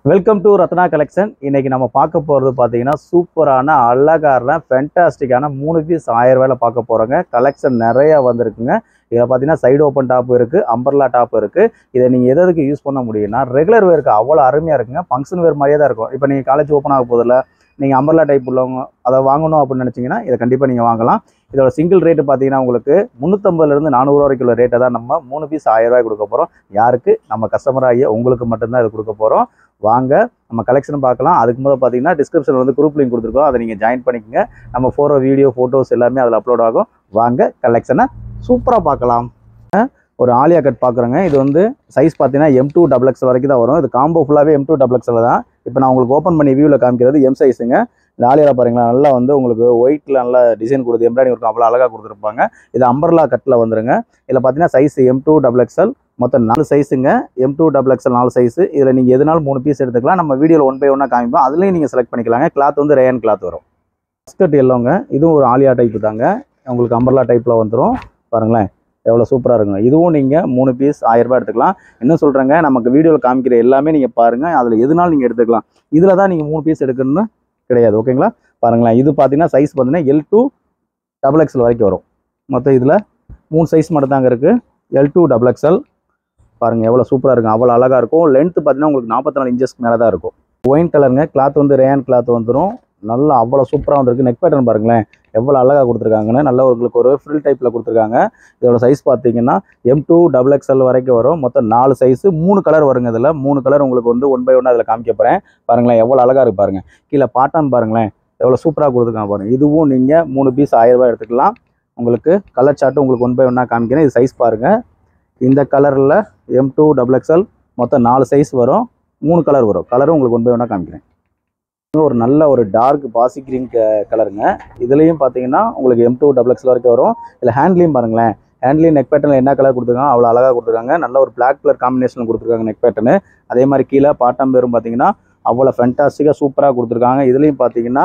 welcome to Ratna collection இன்னைக்கு நம்ம பார்க்க போகிறது பார்த்தீங்கன்னா சூப்பரான அழகான ஃபென்டாஸ்டிக்கான மூணு பீஸ் ஆயிரம் ரூபாயில பார்க்க போகிறோங்க கலெக்ஷன் நிறைய வந்திருக்குங்க இதில் பார்த்தீங்கன்னா சைடு ஓப்பன் டாப் இருக்குது அம்பர்லா டாப் இருக்குது இதை நீங்கள் எது எதுக்கு யூஸ் பண்ண முடியும்னா ரெகுலர் வேருக்கு அவ்வளோ அருமையாக இருக்குங்க ஃபங்க்ஷன் வேர் மாதிரியே தான் இருக்கும் இப்போ நீங்கள் காலேஜ் ஓப்பன் ஆக போதில்ல நீங்கள் அம்பர்லா டைப் உள்ளவங்க அதை வாங்கணும் அப்படின்னு நினச்சிங்கன்னா இதை கண்டிப்பாக நீங்கள் வாங்கலாம் இதோட சிங்கிள் ரேட்டு பார்த்தீங்கன்னா உங்களுக்கு முந்நூற்றம்பதுலேருந்து நானூறுரூவா வரைக்கும் உள்ள ரேட்டை தான் நம்ம மூணு பீஸ் ஆயிரம் ரூபாய் கொடுக்க போகிறோம் யாருக்கு நம்ம கஸ்டமர் ஆகிய உங்களுக்கு மட்டும்தான் இது கொடுக்க போகிறோம் வாங்க நம்ம கலெக்ஷன் பார்க்கலாம் அதுக்கு முதல்ல பார்த்தீங்கன்னா டிஸ்கிரிப்ஷன் வந்து குரூப் லிங்க் கொடுத்துருக்கோம் அதை நீங்கள் ஜாயின் பண்ணிக்கங்க நம்ம ஃபோட்டோ வீடியோ ஃபோட்டோஸ் எல்லாமே அதில் அப்லோட் ஆகும் வாங்க கலெக்ஷனை சூப்பராக பார்க்கலாம் அஹ் ஒரு ஆலியா கட் பார்க்குறேங்க இது வந்து சைஸ் பார்த்தீங்கன்னா எம் டூ டபுள் எக்ஸ் வரைக்கும் தான் வரும் இது காம்போ ஃபுல்லாகவே எம் டூ டபுள் எக்ஸில் தான் இப்போ நான் உங்களுக்கு ஓப்பன் பண்ணி வியூவில் காமிக்கிறது எம் சைஸுங்க இந்த ஆலியாவில் பாருங்களா நல்லா வந்து உங்களுக்கு ஒயிட்டில் நல்லா டிசைன் கொடுத்து எம்ப்ராய்டிங் இருக்கும் அவ்வளோ அழகாக கொடுத்துருப்பாங்க இது அம்பர்லா கட்டில் வந்துருங்க இதில் பார்த்தீங்கன்னா size M to double XL மொத்தம் நாலு சைஸுங்க எம் டூ டபுள் எக்ஸ்எல் நாலு சைஸு இதில் நீங்கள் எதுனாலும் மூணு பீஸ் எடுத்துக்கலாம் நம்ம வீடியோவில் ஒன் பை ஒன்னாக காமிப்போம் அதுலேயும் நீங்கள் செலக்ட் பண்ணிக்கலாங்க கிளாத் வந்து ரேயன் கிளாத் வரும் ஸ்கர்ட் எல்லோங்க இதுவும் ஒரு ஆலியா டைப்பு தாங்க உங்களுக்கு அம்பர்லா டைப்பில் வந்துடும் பாருங்களேன் எவ்வளோ சூப்பராக இருக்குங்க இதுவும் நீங்கள் மூணு பீஸ் ஆயிரரூபா எடுத்துக்கலாம் என்ன சொல்கிறேங்க நமக்கு வீடியோவில் காமிக்கிற எல்லாமே நீங்கள் பாருங்கள் அதில் எதுனாலும் நீங்கள் எடுத்துக்கலாம் இதில் தான் நீங்கள் மூணு பீஸ் எடுக்கணும்னு கிடையாது ஓகேங்களா பாருங்களேன் இது பார்த்தீங்கன்னா சைஸ் பார்த்தீங்கன்னா எல் டூ டபுள் எக்ஸ்எல் வரைக்கும் வரும் மொத்தம் இதில் மூணு சைஸ் மட்டும் தாங்க இருக்குது எல் டூ டபுள் எக்ஸ்எல் பாருங்கள் எவ்வளோ சூப்பராக இருக்கும் அவ்வளோ அழகாக இருக்கும் லென்த்து பார்த்தீங்கன்னா உங்களுக்கு நாற்பத்தி நாலு இன்ச்சஸ்க்கு மேலே தான் இருக்கும் ஒயின் கலருங்க கிளாத் வந்து ரேயான் கிளாத் வந்துடும் நல்லா அவ்வளோ சூப்பராக வந்திருக்கு நெக் பேட்டர்ன் பாருங்களேன் எவ்வளோ அழகாக கொடுத்துருக்காங்கன்னு நல்ல உங்களுக்கு ஒரு ஃப்ரில் டைப்பில் கொடுத்துருக்காங்க இதோட சைஸ் பார்த்தீங்கன்னா எம் டூ டபுள் எக்ஸ்எல் வரைக்கும் வரும் மொத்தம் நாலு சைஸு மூணு கலர் வருங்க இதில் மூணு கலர் உங்களுக்கு வந்து ஒன் பை ஒன் அதில் காமிக்க போகிறேன் பாருங்களேன் எவ்வளோ அழகாக இருக்கு பாருங்க கீழே பாட்டன் பாருங்களேன் எவ்வளோ சூப்பராக கொடுத்துருக்காங்க பாருங்க இதுவும் நீங்கள் மூணு பீஸ் ஆயிரம் ரூபாய் எடுத்துக்கலாம் உங்களுக்கு கலர் சார்ட்டு உங்களுக்கு ஒன் பை ஒன்னாக காமிக்கிறேன் இது சைஸ் பாருங்கள் இந்த கலரில் எம் டூ டபுள் எக்ஸ்எல் மொத்தம் நாலு சைஸ் வரும் மூணு கலர் வரும் கலரும் உங்களுக்கு ஒன் பை ஒன்னாக காமிக்கிறேன் இது ஒரு நல்ல ஒரு டார்க் பாசி கிரீன் கலருங்க இதுலேயும் பார்த்தீங்கன்னா உங்களுக்கு எம் டூ டபுள் எக்ஸ்எல் வரைக்கும் வரும் இதில் ஹேண்ட்லேயும் பாருங்களேன் ஹேண்ட்லேயும் நெக் பேட்டர்னில் என்ன கலர் கொடுத்துருக்காங்க அவ்வளோ அழகாக கொடுத்துருக்காங்க நல்ல ஒரு பிளாக் கலர் காம்பினேஷன் கொடுத்துருக்காங்க நெக் பேட்டர்னு அதே மாதிரி கீழே பாட்டம் பேரும் பார்த்தீங்கன்னா அவ்வளோ ஃபென்டாஸ்டிக்காக சூப்பராக கொடுத்துருக்காங்க இதுலேயும் பார்த்தீங்கன்னா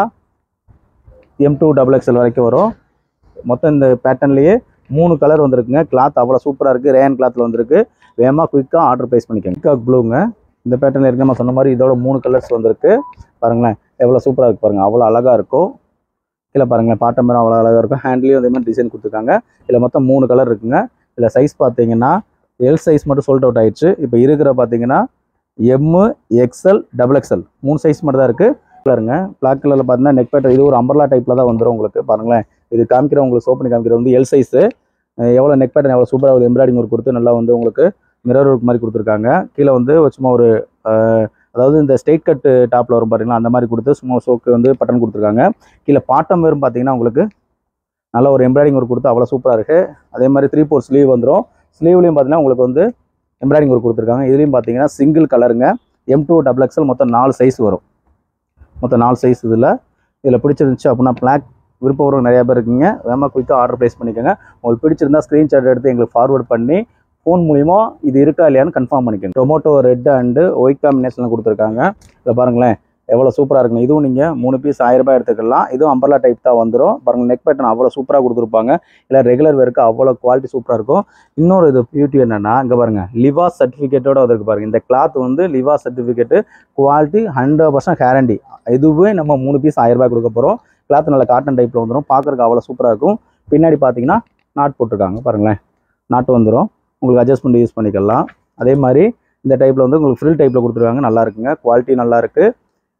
எம் டூ டபுள் எக்ஸ்எல் வரைக்கும் வரும் மொத்தம் இந்த பேட்டர்ன்லேயே மூணு கலர் வந்திருக்குங்க கிளாத் அவ்வளோ சூப்பராக இருக்குது ரேயன் கிளாத்தில் வந்திருக்கு வேகமாக குயிக்காக ஆர்டர் ப்ளேஸ் பண்ணிக்கோங்க குயிக்காக ப்ளூங்க இந்த பேட்டர்னில் இருக்கு நம்ம சொன்ன மாதிரி இதோட மூணு கலர்ஸ் வந்திருக்கு பாருங்களேன் எவ்வளோ சூப்பராக இருக்கு பாருங்கள் அவ்வளோ அழகாக இருக்கும் கீழே பாருங்களேன் பாட்டம் மேலே அவ்வளோ அழகாக இருக்கும் ஹேண்ட்லேயும் அதே மாதிரி டிசைன் கொடுத்துருக்காங்க இதில் மொத்தம் மூணு கலர் இருக்குங்க இதில் சைஸ் பார்த்தீங்கன்னா எல் சைஸ் மட்டும் சோல்ட் அவுட் ஆயிடுச்சு இப்போ இருக்கிற பார்த்தீங்கன்னா எம்மு எக்ஸ்எல் டபுள் எக்ஸ்எல் மூணு சைஸ் மட்டும் தான் இருக்குது கலருங்க பிளாக் கலரில் பார்த்தீங்கன்னா நெக் பேட்டர் இது ஒரு அம்பர்லா டைப்பில் தான் வந்துடும் உங்களுக்கு பாருங்களேன் இது காமிக்கிற உங்களுக்கு சோப் பண்ணி காமிக்கிறது வந்து எல் சைஸு எவ்வளோ நெக் பேட்டர் எவ்வளோ சூப்பராக ஒரு எம்ப்ராய்டிங் ஒர்க் கொடுத்து நல்லா வந்து உங்களுக்கு மிரர் ஒர்க் மாதிரி கொடுத்துருக்காங்க கீழே வந்து சும்மா ஒரு அஹ், அதாவது இந்த ஸ்ட்ரெயிட் கட்டு டாப்பில் வரும் பார்த்தீங்களா அந்த மாதிரி கொடுத்து சும்மா சோக்கு வந்து பட்டன் கொடுத்துருக்காங்க கீழே பாட்டம் வரும் பார்த்தீங்கன்னா உங்களுக்கு நல்ல ஒரு எம்ப்ராய்டிங் ஒர்க் கொடுத்து அவ்வளோ சூப்பராக இருக்குது அதே மாதிரி த்ரீ ஃபோர் ஸ்லீவ் வந்துடும் ஸ்லீவ்லேயும் பார்த்தீங்கன்னா உங்களுக்கு வந்து எம்ப்ராய்டிங் ஒர்க் கொடுத்துருக்காங்க இதுலேயும் பார்த்தீங்கன்னா சிங்கிள் கலருங்க எம் டூ டபுள் எக்ஸ்எல் மொத்தம் நாலு சைஸ் வரும் மொத்தம் நாலு சைஸ் இதில் இதில் பிடிச்சிருந்துச்சு அப்படின்னா பிளாக் விருப்பம் நிறைய பேர் இருக்கீங்க வேகமாக குயிக்காக ஆர்டர் ப்ளேஸ் பண்ணிக்கோங்க உங்களுக்கு பிடிச்சிருந்தா ஸ்க்ரீன்ஷாட் எடுத்து எங்களுக்கு ஃபார்வர்ட் பண்ணி ஃபோன் மூலிமா இது இருக்கா இல்லையான்னு கன்ஃபார்ம் பண்ணிக்கோங்க டொமேட்டோ ரெட் அண்டு ஒயிட் காம்பினேஷனில் கொடுத்துருக்காங்க இதில் பாருங்களேன் எவ்வளோ சூப்பராக இருக்குங்க இதுவும் நீங்கள் மூணு பீஸ் ஆயிரம் ரூபாய் எடுத்துக்கலாம் இதுவும் அம்பர்லா டைப் தான் வந்துடும் பாருங்க நெக் பேட்டர்ன் அவ்வளோ சூப்பராக கொடுத்துருப்பாங்க இல்லை ரெகுலர் வேருக்கு அவ்வளோ குவாலிட்டி சூப்பராக இருக்கும் இன்னொரு இது பியூட்டி என்னென்னா இங்கே பாருங்க லிவா சர்டிஃபிகேட்டோட வந்திருக்கு பாருங்க இந்த கிளாத் வந்து Liva certificate quality hundred percent guarantee இதுவே நம்ம மூணு பீஸ் ஆயிரம் ரூபாய் கொடுக்க போகிறோம் கிளாத் நல்ல காட்டன் டைப்பில் வந்துடும் பார்க்குறதுக்கு அவ்வளோ சூப்பராக இருக்கும் பின்னாடி பார்த்தீங்கன்னா நாட் போட்டிருக்காங்க பாருங்களேன் நாட்டு வந்துடும் உங்களுக்கு அட்ஜஸ்ட்மெண்ட் யூஸ் பண்ணிக்கலாம் அதே மாதிரி இந்த டைப்பில் வந்து உங்களுக்கு ஃப்ரில் டைப்பில் கொடுத்துருக்காங்க நல்லா இருக்குங்க குவாலிட்டி நல்லா இருக்குது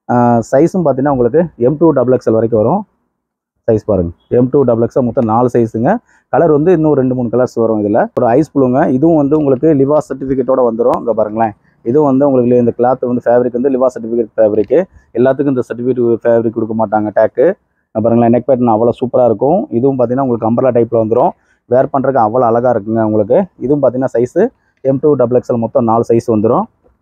சைஸும் பார்த்தீங்கன்னா உங்களுக்கு எம் டூ டபுள் எக்ஸ்எல் வரைக்கும் வரும் சைஸ் பாருங்க எம் டூ டபுள் எக்ஸ்எல் மொத்தம் நாலு சைஸுங்க கலர் வந்து இன்னும் ரெண்டு மூணு கலர்ஸ் வரும் இதில் ஒரு ஐஸ் ப்ளூங்க இதுவும் வந்து உங்களுக்கு லிவா சர்டிஃபிகேட்டோட வந்துடும் இங்கே பாருங்களேன் இதுவும் வந்து உங்களுக்கு இந்த கிளாத் வந்து ஃபேப்ரிக் வந்து லிவா சர்டிஃபிகேட் ஃபேப்ரிக்கு எல்லாத்துக்கும் இந்த சர்டிஃபிகேட் ஃபேப்ரிக் கொடுக்க மாட்டாங்க டேக்கு பாருங்களேன் நெக் பேட்டர்ன் அவ்வளோ சூப்பராக இருக்கும் இதுவும் பார்த்தீங்கன்னா உங்களுக்கு அம்பர்லா டைப்பில் வந்துடும் வேர் பண்ணுறதுக்கு அவ்வளோ அழகாக இருக்குங்க உங்களுக்கு இதுவும் பார்த்தீங்கன்னா size M to double XL மொத்தம் நாலு சைஸ் வந்துடும்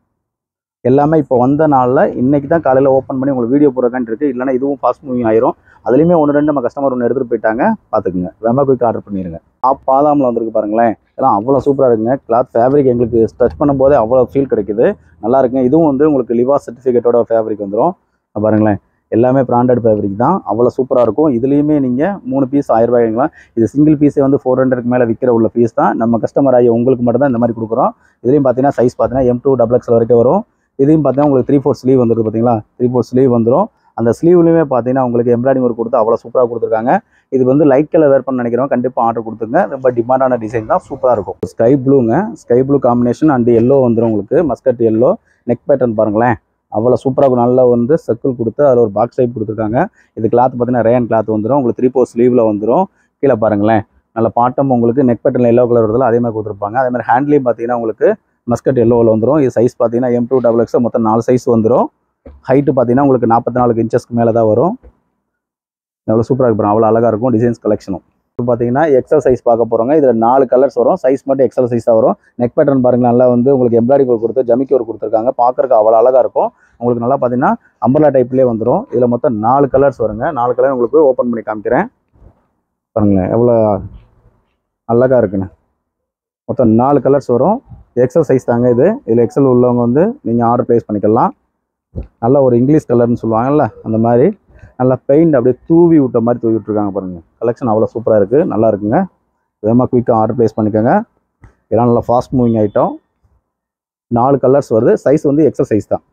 எல்லாமே இப்போ வந்த நாளில் இன்னைக்கு தான் காலையில் ஓப்பன் பண்ணி உங்களுக்கு வீடியோ போடுறக்கான் இருக்குது இல்லைனா இதுவும் ஃபாஸ்ட் மூவிங் ஆயிரும் அதுலேயுமே ஒன்று ரெண்டு நம்ம கஸ்டமர் ஒன்று எடுத்துகிட்டு போயிட்டாங்க பார்த்துக்குங்க வேமா போய்ட்டு ஆர்டர் பண்ணிடுங்க ஆப் பாதாமில் வந்திருக்கு பாருங்களேன் இதெல்லாம் அவ்வளோ சூப்பராக இருக்குங்க கிளாத் ஃபேப்ரிக் எங்களுக்கு டச் பண்ணும்போதே அவ்வளோ ஃபீல் கிடைக்குது நல்லா இருக்குங்க இதுவும் வந்து உங்களுக்கு லிவா சர்டிஃபிகேட்டோட ஃபேப்ரிக் வந்துடும் பாருங்களேன் எல்லாமே பிராண்டட் ஃபேப்ரிக் தான் அவ்வளோ சூப்பராக இருக்கும் இதுலேயுமே நீங்கள் மூணு பீஸ் ஆயிரம் ரூபாய்ங்களா இது சிங்கிள் பீஸே வந்து ஃபோர் ஹண்ட்ரட்க்கு மேலே விற்கிற உள்ள பீஸ் தான் நம்ம கஸ்டமர் ஆகி உங்களுக்கு மட்டும் தான் இந்த மாதிரி கொடுக்குறோம் இதுலேயும் பார்த்தீங்கன்னா சைஸ் பார்த்தீங்கன்னா எம் டூ டபுள் எக்ஸ்எல் வரைக்கும் வரும் இதையும் பார்த்தீங்கன்னா உங்களுக்கு த்ரீ ஃபோர் ஸ்லீவ் வந்துருது பார்த்தீங்களா த்ரீ ஃபோர் ஸ்லீவ் வந்துடும் அந்த ஸ்லீவ்லையுமே பார்த்தீங்கன்னா உங்களுக்கு எம்ப்ராய்டிங் ஒர்க் கொடுத்து அவ்வளோ சூப்பராக கொடுத்துருக்காங்க இது வந்து லைட் கலர் வேர் பண்ண நினைக்கிறவங்க கண்டிப்பாக ஆர்டர் கொடுத்துங்க ரொம்ப டிமாண்டான டிசைன் தான் சூப்பராக இருக்கும் ஸ்கை ப்ளூங்க sky blue combination and yellow வந்துடும் உங்களுக்கு மஸ்கட் எல்லோ நெக் பேட்டர்ன் பாருங்களேன் அவ்வளோ சூப்பராக இருக்கும் நல்லா வந்து சர்க்கிள் கொடுத்து அதில் ஒரு பாக்ஸ் டைப் கொடுத்துருக்காங்க இது கிளாத் பார்த்தீங்கன்னா ரேன் கிளாத் வந்துடும் உங்களுக்கு த்ரீ ஃபோர் ஸ்லீவில் வந்துடும் கீழே பாருங்களேன் நல்ல பாட்டம் உங்களுக்கு நெக் பேட்டர்ல எல்லோ கலர் வருதுல அதே மாதிரி கொடுத்துருப்பாங்க அதே மாதிரி ஹேண்ட்லேயும் பார்த்தீங்கன்னா உங்களுக்கு மஸ்கட் எல்லோவில் வந்துடும் இது சைஸ் பார்த்தீங்கன்னா எம் டூ டபுள் எக்ஸ் மொத்தம் நாலு சைஸ் வந்துடும் ஹைட்டு பார்த்தீங்கன்னா உங்களுக்கு நாற்பத்தி நாலு இன்ச்சஸ்க்கு மேலே தான் வரும் எவ்வளோ சூப்பராக இருக்கும் அவ்வளோ அழகாக இருக்கும் டிசைன்ஸ் கலெக்ஷனும் இப்போ பார்த்தீங்கன்னா எக்ஸல் சைஸ் பார்க்க போகிறோங்க இதில் நாலு கலர்ஸ் வரும் சைஸ் மட்டும் எக்ஸல் சைஸ் தான் வரும் நெக் பேட்டர்ன் பாருங்க நல்லா வந்து உங்களுக்கு எம்ப்ராய்டரி ஒர்க் கொடுத்து ஜமிக்கி ஒர்க் கொடுத்துருக்காங்க பார்க்கறதுக்கு அவ்வளோ அழகாக இருக்கும் உங்களுக்கு நல்லா பார்த்தீங்கன்னா அம்பர்லா டைப்லேயே வந்துடும் இதில் மொத்தம் நாலு கலர்ஸ் வருங்க நாலு கலர் உங்களுக்கு ஓப்பன் பண்ணி காமிக்கிறேன் பாருங்களேன் எவ்வளோ அழகாக இருக்குண்ணே மொத்தம் நாலு கலர்ஸ் வரும் எக்ஸல் சைஸ் தாங்க இது இதில் எக்ஸல் உள்ளவங்க வந்து நீங்கள் ஆர்டர் ப்ளேஸ் பண்ணிக்கலாம் நல்ல ஒரு இங்கிலீஷ் கலர்னு சொல்லுவாங்கல்ல அந்த மாதிரி நல்லா பெயிண்ட் அப்படியே தூவி விட்ட மாதிரி தூவி விட்ருக்காங்க பாருங்கள் கலெக்ஷன் அவ்வளோ சூப்பராக இருக்குது நல்லா இருக்குங்க வேகமாக குயிக்காக ஆர்டர் ப்ளேஸ் பண்ணிக்கோங்க இதெல்லாம் நல்லா ஃபாஸ்ட் மூவிங் ஐட்டம் நாலு கலர்ஸ் வருது சைஸ் வந்து எக்ஸல் சைஸ் தான்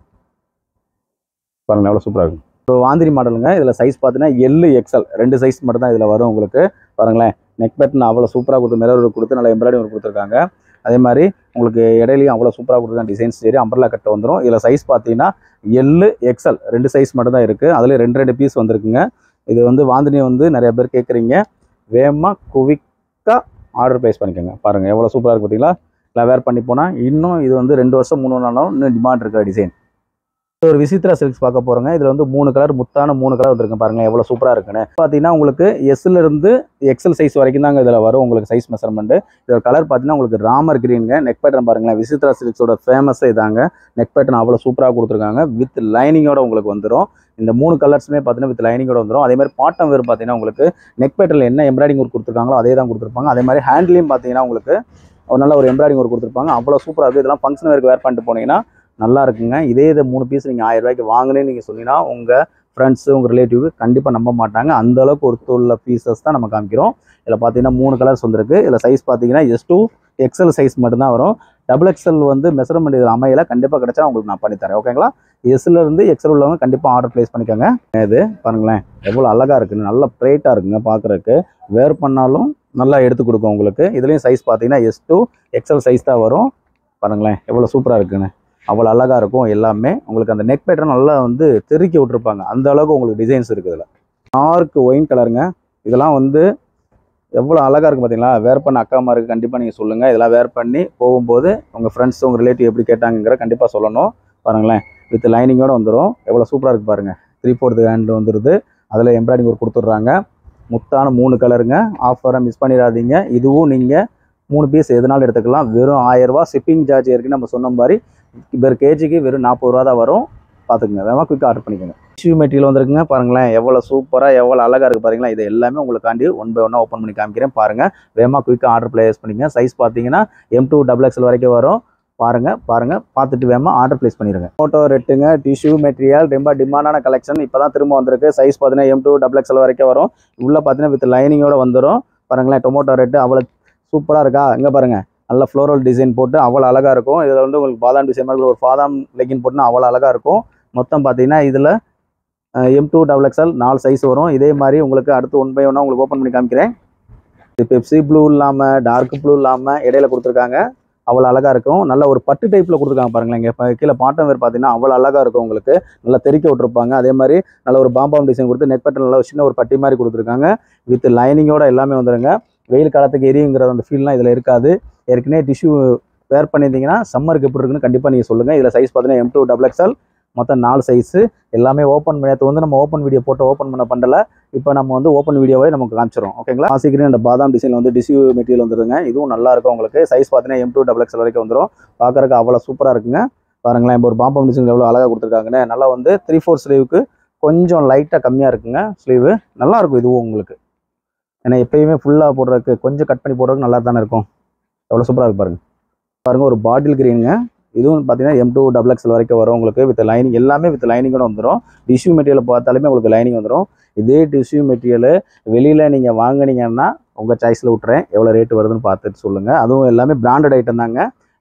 பாருங்கள் எவ்வளோ சூப்பராக இருக்கும் இப்போ வாந்திரி மாடலுங்க இதில் சைஸ் பார்த்தீங்கன்னா எல்லு எக்ஸல் ரெண்டு சைஸ் மட்டும் தான் இதில் வரும் உங்களுக்கு பாருங்களேன் நெக் பேட்டன் அவ்வளோ சூப்பராக கொடுத்து மிரர் கொடுத்து நல்லா எம்ப்ராய்டரி ஒர்க் கொடுத்துருக்காங்க அதே மாதிரி உங்களுக்கு இடையிலையும் அவ்வளோ சூப்பராக கொடுத்துருக்காங்க டிசைன்ஸ் சரி அம்பர்லா கட்டை வந்துடும் இதில் சைஸ் பார்த்தீங்கன்னா எல்லு எக்ஸல் ரெண்டு சைஸ் மட்டும் தான் இருக்குது அதில் ரெண்டு ரெண்டு பீஸ் வந்திருக்குங்க இது வந்து வாந்தினி வந்து நிறைய பேர் கேட்குறீங்க வேகமாக குவிக்காக ஆர்டர் ப்ளேஸ் பண்ணிக்கோங்க பாருங்கள் எவ்வளோ சூப்பராக இருக்குது பார்த்தீங்களா இல்லை வேர் பண்ணி போனால் இன்னும் இது வந்து ரெண்டு வருஷம் மூணு நாளும் இன்னும் டிமாண்ட் இருக்கிற டிசைன் ஒரு விசித்ரா சில்க்ஸ் பார்க்க போகிறோங்க இதில் வந்து மூணு கலர் முத்தான மூணு கலர் வந்திருக்கு பாருங்க எவ்வளோ சூப்பராக இருக்குன்னு பார்த்தீங்கன்னா உங்களுக்கு எஸ்ல இருந்து எக்ஸல் சைஸ் வரைக்கும் தாங்க இதில் வரும் உங்களுக்கு சைஸ் மெஷர்மெண்ட் இதோட கலர் பார்த்தீங்கன்னா உங்களுக்கு ராமர் கிரீனுங்க நெக் பேட்டர்ன் பாருங்களேன் விசித்ரா சில்க்ஸோட ஃபேமஸே இதாங்க நெக் பேட்டர்ன் அவ்வளோ சூப்பராக கொடுத்துருக்காங்க வித் லைனிங்கோட உங்களுக்கு வந்துடும் இந்த மூணு கலர்ஸுமே பார்த்தீங்கன்னா வித் லைனிங்கோட வந்துடும் அதே மாதிரி பாட்டம் வேறு பார்த்தீங்கன்னா உங்களுக்கு நெக் பேட்டர்ல என்ன எம்ப்ராய்டிங் ஒர்க் கொடுத்துருக்காங்களோ அதே தான் கொடுத்துருப்பாங்க அதே மாதிரி ஹேண்ட்லேயும் பார்த்தீங்கன்னா உங்களுக்கு ஒரு நல்ல ஒரு எம்ப்ராய்டிங் ஒர்க் கொடுத்துருப்பாங்க அவ்வளோ சூப்பராக இருக்குது இதெல்லாம் ஃபங்க்ஷன் வேருக்கு வேர் பண்ணிட்டு போனீங்கன்னா நல்லா இருக்குங்க இதே இது மூணு பீஸ் நீங்கள் ஆயிரம் ரூபாய்க்கு வாங்கினேன்னு நீங்கள் சொன்னீங்கன்னா உங்கள் ஃப்ரெண்ட்ஸு உங்கள் ரிலேட்டிவ் கண்டிப்பாக நம்ப மாட்டாங்க அந்த அளவுக்கு ஒருத்து உள்ள பீசஸ் தான் நம்ம காமிக்கிறோம் இதில் பார்த்தீங்கன்னா மூணு கலர்ஸ் வந்திருக்கு இதில் சைஸ் பார்த்தீங்கன்னா எஸ் டூ எக்ஸல் சைஸ் மட்டும்தான் வரும் டபுள் எக்ஸல் வந்து மெஷர்மெண்ட் இதில் அமையல கண்டிப்பாக கிடைச்சா உங்களுக்கு நான் பண்ணித்தரேன் ஓகேங்களா எஸ்ல இருந்து எக்ஸல் உள்ளவங்க கண்டிப்பாக ஆர்டர் ப்ளேஸ் பண்ணிக்கோங்க இது பாருங்களேன் எவ்வளோ அழகாக இருக்குன்னு நல்லா ப்ரைட்டாக இருக்குங்க பார்க்குறதுக்கு வேர் பண்ணாலும் நல்லா எடுத்து கொடுக்கும் உங்களுக்கு இதுலேயும் சைஸ் பார்த்தீங்கன்னா எஸ் டூ எக்ஸல் சைஸ் தான் வரும் பாருங்களேன் எவ்வளோ சூப்பராக இருக்குன்னு அவ்வளோ அழகாக இருக்கும் எல்லாமே உங்களுக்கு அந்த நெக் பேட்டர்ன் நல்லா வந்து தெருக்கி விட்ருப்பாங்க அந்த அளவுக்கு உங்களுக்கு டிசைன்ஸ் இருக்குது இதில் டார்க் ஒயின் கலருங்க இதெல்லாம் வந்து எவ்வளோ அழகாக இருக்குது பார்த்தீங்களா வேர் பண்ண அக்கா இருக்குது கண்டிப்பாக நீங்கள் சொல்லுங்கள் இதெல்லாம் வேர் பண்ணி போகும்போது உங்கள் ஃப்ரெண்ட்ஸ் உங்கள் ரிலேட்டிவ் எப்படி கேட்டாங்கிற கண்டிப்பாக சொல்லணும் பாருங்களேன் வித் லைனிங்கோட வந்துடும் எவ்வளோ சூப்பராக இருக்குது பாருங்கள் த்ரீ ஃபோர்த் ஹேண்ட் வந்துடுது அதில் எம்ப்ராய்டிங் ஒர்க் கொடுத்துட்றாங்க முத்தான மூணு கலருங்க ஆஃபரை மிஸ் பண்ணிடாதீங்க இதுவும் நீங்கள் மூணு பீஸ் எதுனாலும் எடுத்துக்கலாம் வெறும் ஆயிரரூபா ஷிப்பிங் சார்ஜ் ஏற்கனவே நம்ம சொன்ன மாதிரி பெர் கேஜிக்கு வெறும் நாற்பது ரூபா தான் வரும் பார்த்துக்குங்க வேகமாக குயிக்காக ஆர்டர் பண்ணிக்கோங்க டிஷ்யூ மெட்டீரியல் வந்திருக்குங்க பாருங்களேன் எவ்வளோ சூப்பராக எவ்வளோ அழகாக இருக்குது பாருங்களா இது எல்லாமே உங்களுக்காண்டி ஒன் பை ஒன்னாக ஓப்பன் பண்ணி காமிக்கிறேன் பாருங்கள் வேகமாக குயிக்காக ஆர்டர் ப்ளேஸ் பண்ணிக்கங்க சைஸ் பார்த்தீங்கன்னா எம் டூ டபுள் எக்ஸல் வரைக்கும் வரும் பாருங்கள் பாருங்கள் பார்த்துட்டு வேகமாக ஆர்டர் ப்ளேஸ் பண்ணிடுங்க ஃபோட்டோ ரெட்டுங்க டிஷ்யூ மெட்டீரியல் ரொம்ப டிமாண்டான கலெக்ஷன் இப்போ தான் திரும்ப வந்திருக்கு சைஸ் பார்த்தீங்கன்னா எம் டூ டபுள் எக்ஸல் வரைக்கும் வரும் உள்ளே பார்த்தீங்கன்னா வித் லைனிங்கோட வந்துடும் பாருங்களேன் டொமேட்டோ ரெட்டு அவ்வளோ சூப்பராக இருக்கா இங்கே பாருங்கள் நல்ல ஃப்ளோரல் டிசைன் போட்டு அவ்வளோ அழகாக இருக்கும் இதில் வந்து உங்களுக்கு பாதாம் டிசைன் மாதிரி ஒரு பாதாம் லெக்கின் போட்டுனா அவ்வளோ அழகாக இருக்கும் மொத்தம் பார்த்தீங்கன்னா இதில் எம் டூ டபுள் எக்ஸ்எல் நாலு சைஸ் வரும் இதே மாதிரி உங்களுக்கு அடுத்து ஒன் பை ஒன்னாக உங்களுக்கு ஓப்பன் பண்ணி காமிக்கிறேன் இது பெப்சி ப்ளூ இல்லாமல் டார்க் ப்ளூ இல்லாமல் இடையில கொடுத்துருக்காங்க அவ்வளோ அழகாக இருக்கும் நல்ல ஒரு பட்டு டைப்பில் கொடுத்துருக்காங்க பாருங்களேன் இங்கே இப்போ கீழே பாட்டம் வேறு பார்த்தீங்கன்னா அவ்வளோ அழகாக இருக்கும் உங்களுக்கு நல்லா தெறிக்க விட்ருப்பாங்க அதே மாதிரி நல்ல ஒரு பாம்பாம் டிசைன் கொடுத்து நெட் பட்டன் நல்ல ஒரு சின்ன ஒரு பட்டி மாதிரி கொடுத்துருக்காங்க வித் லைனிங்கோட எல்லாமே வந்துருங்க வெயில் காலத்துக்கு எரியுங்கிற அந்த ஃபீல்லாம் இதில் இருக்காது ஏற்கனவே டிஷ்யூ வேர் பண்ணியிருந்தீங்கன்னா சம்மருக்கு எப்படி இருக்குன்னு கண்டிப்பாக நீங்கள் சொல்லுங்கள் இதில் சைஸ் பார்த்தீங்கன்னா எம் டூ டபுள் எக்ஸ்எல் மொத்தம் நாலு சைஸு எல்லாமே ஓப்பன் நேற்று வந்து நம்ம ஓப்பன் வீடியோ போட்டு ஓப்பன் பண்ண பண்ணல இப்போ நம்ம வந்து ஓப்பன் வீடியோவே நமக்கு காமிச்சிரும் ஓகேங்களா ஆசிக்கிற இந்த பாதாம் டிசைன் வந்து டிஷ்யூ மெட்டீரியல் வந்துருங்க இதுவும் நல்லா இருக்கும் உங்களுக்கு சைஸ் பார்த்தீங்கன்னா எம் டூ டபுள் எக்ஸ்எல் வரைக்கும் வந்துடும் பார்க்கறதுக்கு அவ்வளோ சூப்பராக இருக்குங்க பாருங்களேன் இப்போ ஒரு பாம்பம் டிசைன் எவ்வளோ அழகாக கொடுத்துருக்காங்கன்னு நல்லா வந்து த்ரீ ஃபோர் ஸ்லீவுக்கு கொஞ்சம் லைட்டாக கம்மியாக இருக்குங்க ஸ்லீவு நல்லா இருக்கும் இதுவும் உங்களுக்கு ஏன்னா எப்பயுமே ஃபுல்லாக போடுறதுக்கு கொஞ்சம் கட் பண்ணி போடுறதுக்கு நல்லா தானே இருக்கும் எவ்வளோ சூப்பராக இருக்கு பாருங்க பாருங்க ஒரு பாட்டில் கிரீனுங்க இதுவும் பார்த்தீங்கன்னா எம் டூ டபுள் எக்ஸ்எல் வரைக்கும் வரும் உங்களுக்கு வித் லைனிங் எல்லாமே வித் லைனிங்கோட வந்துடும் டிஷ்யூ மெட்டீரியல் பார்த்தாலுமே உங்களுக்கு லைனிங் வந்துடும் இதே டிஷ்யூ மெட்டீரியல் வெளியில் நீங்கள் வாங்குனீங்கன்னா உங்கள் சாய்ஸில் விட்டுறேன் எவ்வளோ ரேட் வருதுன்னு பார்த்துட்டு சொல்லுங்கள் அதுவும் எல்லாமே பிராண்டட் ஐட்டம் தாங்க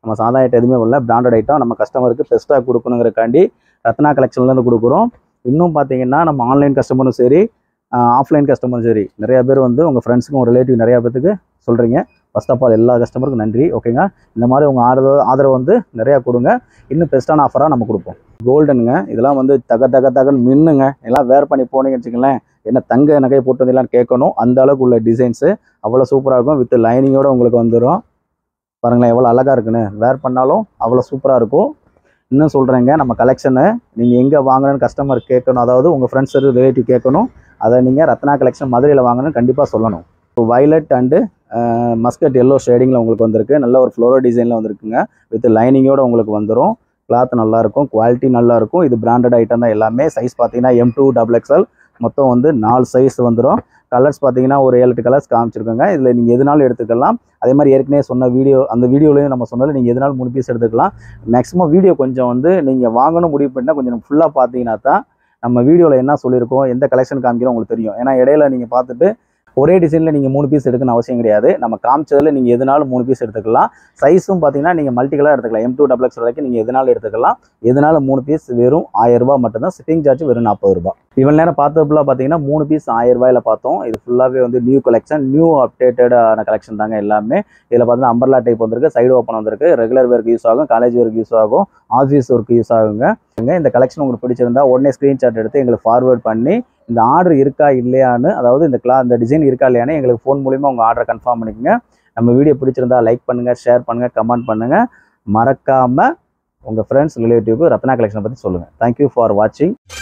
நம்ம சாதா ஐட்டம் எதுவுமே வரல பிராண்டட் ஐட்டம் நம்ம கஸ்டமருக்கு பெஸ்ட்டாக கொடுக்கணுங்கிறக்காண்டி ரத்னா கலெக்ஷன்லேருந்து கொடுக்குறோம் இன்னும் பார்த்தீங்கன்னா நம்ம ஆன்லைன் கஸ்டமரும் சரி ஆஃப்லைன் கஸ்டமரும் சரி நிறைய பேர் வந்து உங்கள் ஃப்ரெண்ட்ஸுக்கும் ரிலேட்டிவ் நிறையா பேத்துக்கு சொல்கிறீங்க ஃபர்ஸ்ட் ஆஃப் ஆல் எல்லா கஸ்டமருக்கும் நன்றி ஓகேங்க இந்த மாதிரி உங்கள் ஆதரவு ஆதரவு வந்து நிறையா கொடுங்க இன்னும் பெஸ்ட்டான ஆஃபராக நம்ம கொடுப்போம் கோல்டனுங்க இதெல்லாம் வந்து தக தக தகன்னு மின்னுங்க எல்லாம் வேர் பண்ணி போனீங்கன்னு வச்சுங்களேன் என்ன தங்க நகை போட்டு வந்தீங்களான்னு கேட்கணும் அந்த அளவுக்கு உள்ள டிசைன்ஸு அவ்வளோ சூப்பராக இருக்கும் வித் லைனிங்கோட உங்களுக்கு வந்துடும் பாருங்களேன் எவ்வளோ அழகாக இருக்குன்னு வேர் பண்ணாலும் அவ்வளோ சூப்பராக இருக்கும் இன்னும் சொல்கிறேங்க நம்ம கலெக்ஷனை நீங்கள் எங்கே வாங்கணும்னு கஸ்டமர் கேட்கணும் அதாவது உங்கள் ஃப்ரெண்ட்ஸ் ரிலேட்டிவ் கேட்கணும் அதை நீங்கள் ரத்னா கலெக்ஷன் மதுரையில் வாங்கணும்னு கண்டிப்பாக சொல்லணும் இப்போ வயலட் அண்டு மஸ்கட் எல்லோ ஷேடிங்கில் உங்களுக்கு வந்திருக்கு நல்ல ஒரு ஃப்ளோரோ டிசைனில் வந்திருக்குங்க வித் லைனிங்கோட உங்களுக்கு வந்துடும் கிளாத் நல்லாயிருக்கும் குவாலிட்டி நல்லாயிருக்கும் இது பிராண்டட் ஐட்டம் தான் எல்லாமே சைஸ் பார்த்தீங்கன்னா எம் டூ டபுள் எக்ஸ்எல் மொத்தம் வந்து நாலு சைஸ் வந்துடும் கலர்ஸ் பார்த்தீங்கன்னா ஒரு ஏழு எட்டு கலர்ஸ் காமிச்சிருக்கோங்க இதில் நீங்கள் எதுனாலும் எடுத்துக்கலாம் அதே மாதிரி ஏற்கனவே சொன்ன வீடியோ அந்த வீடியோலையும் நம்ம சொன்னதில் நீங்கள் எதுனாலும் மூணு பீஸ் எடுத்துக்கலாம் மேக்ஸிமம் வீடியோ கொஞ்சம் வந்து நீங்கள் வாங்கணும் முடிவு பண்ணால் கொஞ்சம் ஃபுல்லாக பார்த்தீங்கன்னா தான் நம்ம வீடியோவில் என்ன சொல்லியிருக்கோம் எந்த கலெக்ஷன் காமிக்கிறோம் உங்களுக்கு தெரியும் ஏன்னா இடையில நீங்கள் பார்த்துட்டு ஒரே டிசைனில் நீங்கள் மூணு பீஸ் எடுக்கணும்னு அவசியம் கிடையாது நம்ம காமிச்சதில் நீங்கள் எதுனாலும் மூணு பீஸ் எடுத்துக்கலாம் சைஸும் பார்த்தீங்கன்னா நீங்கள் மல்டி கலர் எடுத்துக்கலாம் எம் டூ டபுள் எக்ஸ் வரைக்கும் நீங்கள் எதுனாலும் எடுத்துக்கலாம் எதுனாலும் மூணு பீஸ் வெறும் ஆயிரம் ரூபாய் மட்டும்தான் ஷிப்பிங் சார்ஜ் வெறும் நாற்பது ரூபாய் இவ்வளோ நேரம் பார்த்தப்பெல்லாம் பார்த்தீங்கன்னா மூணு பீஸ் ஆயிரம் ரூபாயில பார்த்தோம் இது ஃபுல்லாகவே வந்து நியூ கலெக்ஷன் நியூ அப்டேட்டடான கலெக்ஷன் தாங்க எல்லாமே இதில் பார்த்தீங்கன்னா அம்பர்லா டைப் வந்திருக்கு சைடு ஓப்பன் வந்திருக்கு ரெகுலர் வேர்க்கு யூஸ் ஆகும் காலேஜ் வேர்க்கு யூஸ் ஆகும் ஆஃபீஸ் ஒர்க்கு யூஸ் ஆகுங்க இங்க இந்த கலெக்ஷன் உங்களுக்கு பிடிச்சிருந்தா உடனே ஸ்க்ரீன்ஷாட் எடுத்து எங்களுக்கு ஃபார்வேர்ட் பண்ணி இந்த ஆர்டர் இருக்கா இல்லையான்னு அதாவது இந்த கிளா இந்த டிசைன் இருக்கா இல்லையான்னு எங்களுக்கு ஃபோன் மூலிமா உங்கள் ஆர்டரை கன்ஃபார்ம் பண்ணிக்கோங்க நம்ம வீடியோ பிடிச்சிருந்தா லைக் பண்ணுங்கள் ஷேர் பண்ணுங்கள் கமெண்ட் பண்ணுங்கள் மறக்காமல் உங்கள் ஃப்ரெண்ட்ஸ் ரிலேட்டிவ்க்கு ரத்னா கலெக்ஷனை பற்றி சொல்லுங்கள் தேங்க்யூ ஃபார் வாட்சிங்